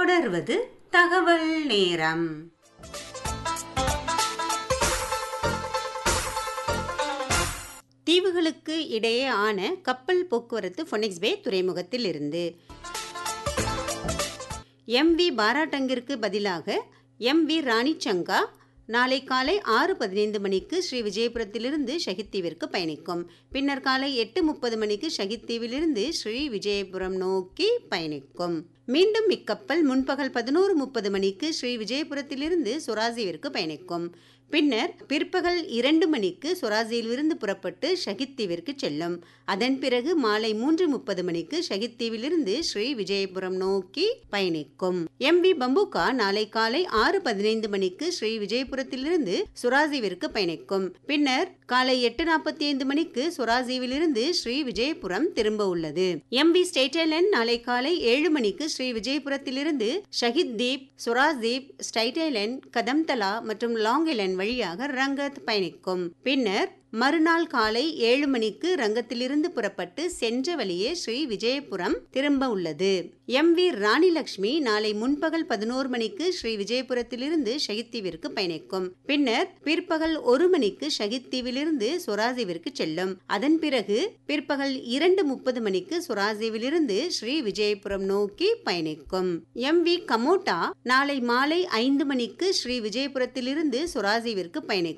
தொடர்வது தகவல் நேரம் தீவுகளுக்கு இடையே ஆன கப்பல் போக்குவரத்து ஃபொனிக்ஸ் பே துறைமுகத்தில் இருந்து எம்வி பாராட்டங்கிற்கு பதிலாக எம்வி ராணிச்சங்கா நாளை காலை ஆறு பதினைந்து மணிக்கு ஸ்ரீ விஜயபுரத்திலிருந்து ஷஹித் தீவிற்கு பயணிக்கும் பின்னர் காலை எட்டு முப்பது மணிக்கு ஷஹித் தீவிலிருந்து ஸ்ரீ விஜயபுரம் நோக்கி பயணிக்கும் மீண்டும் இக்கப்பல் முன்பகல் பதினோரு முப்பது மணிக்கு ஸ்ரீ விஜயபுரத்திலிருந்து சுராசிவிற்கு பயணிக்கும் பின்னர் பிற்பகல் இரண்டு மணிக்கு சொராசியிலிருந்து புறப்பட்டு ஷஹித் தீவிற்கு செல்லும் அதன் பிறகு மாலை மூன்று முப்பது மணிக்கு ஷஹித் தீவிலிருந்து ஸ்ரீ விஜயபுரம் நோக்கி பயணிக்கும் எம் வி பம்புகா நாளை காலை ஆறு பதினைந்து மணிக்கு ஸ்ரீ விஜயபுரத்திலிருந்து சுராசிவிற்கு பயணிக்கும் பின்னர் காலை எட்டு நாற்பத்தி ஐந்து மணிக்கு சுராசிவிலிருந்து ஸ்ரீ விஜயபுரம் திரும்ப உள்ளது எம் வி ஸ்டேட்லைன் நாளை காலை ஏழு மணிக்கு ஸ்ரீ விஜயபுரத்திலிருந்து ஷஹித் தீப் சுராஜ் தீப் ஸ்டைட்லைன் கதம்தலா மற்றும் லாங் ஐலண்ட் வழியாக ரங்கத் பயணிக்கும் பின்னர் மறுநாள் காலை ஏழு மணிக்கு ரங்கத்திலிருந்து புறப்பட்டு சென்ற வழியே ஸ்ரீ விஜயபுரம் திரும்ப உள்ளது எம் வி ராணி லட்சுமி நாளை முன்பகல் பதினோரு மணிக்கு ஸ்ரீ விஜயபுரத்திலிருந்து ஷஹித் தீவிற்கு பயணிக்கும் பின்னர் பிற்பகல் ஒரு மணிக்கு ஷஹித் தீவிலிருந்து சுராஜிவிற்கு செல்லும் அதன் பிறகு பிற்பகல் இரண்டு முப்பது மணிக்கு சுராஜிவிலிருந்து ஸ்ரீ விஜயபுரம் நோக்கி பயணிக்கும் எம் வி கமோட்டா நாளை மாலை ஐந்து மணிக்கு ஸ்ரீ விஜயபுரத்திலிருந்து சுராஜிவிற்கு பயணிக்கும்